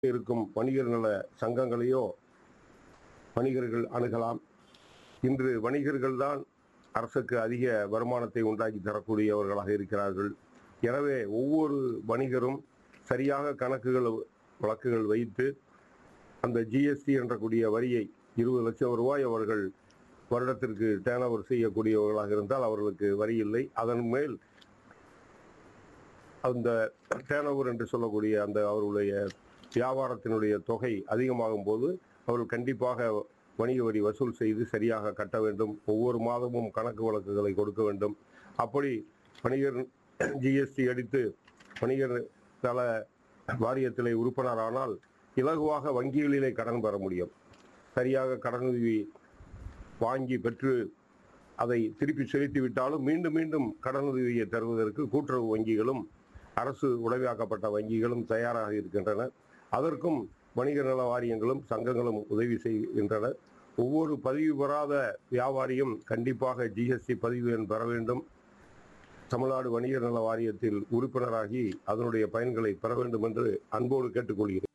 இருக்கும் வணிகர் நல சங்கங்களையோ வணிகர்கள் அணுகலாம் இன்று வணிகர்கள் தான் அரசுக்கு அதிக வருமானத்தை உண்டாக்கி தரக்கூடியவர்களாக இருக்கிறார்கள் எனவே ஒவ்வொரு வணிகரும் சரியாக கணக்குகள் வழக்குகள் வைத்து அந்த ஜிஎஸ்டி என்ற கூடிய வரியை இருபது லட்சம் ரூபாய் அவர்கள் வருடத்திற்கு டேர்ன் ஓவர் செய்யக்கூடியவர்களாக இருந்தால் அவர்களுக்கு வரி இல்லை அதன் மேல் அந்த டேர்ன் ஓவர் என்று சொல்லக்கூடிய அந்த அவர்களுடைய வியாபாரத்தினுடைய தொகை அதிகமாகும் போது அவர்கள் கண்டிப்பாக வணிக வரி வசூல் செய்து சரியாக கட்ட வேண்டும் ஒவ்வொரு மாதமும் கணக்கு வழக்குகளை கொடுக்க வேண்டும் அப்படி வணிகர் ஜிஎஸ்டி அடித்து வணிகர் நல வாரியத்திலே உறுப்பினரானால் இலகுவாக வங்கிகளிலே கடன் பெற முடியும் சரியாக கடனுதவி வாங்கி பெற்று அதை திருப்பி செலுத்தி விட்டாலும் மீண்டும் மீண்டும் கடனுதவியை தருவதற்கு கூட்டுறவு வங்கிகளும் அரசு உடமையாக்கப்பட்ட வங்கிகளும் தயாராக இருக்கின்றன அதற்கும் வணிக நல வாரியங்களும் சங்கங்களும் உதவி செய்கின்றன ஒவ்வொரு பதிவு பெறாத வியாபாரியும் கண்டிப்பாக ஜிஎஸ்டி பதிவு எண் பெற வேண்டும் தமிழ்நாடு வணிகர் நல வாரியத்தில் உறுப்பினராகி அதனுடைய பயன்களை பெற வேண்டும் என்று அன்போடு கேட்டுக்கொள்கிறேன்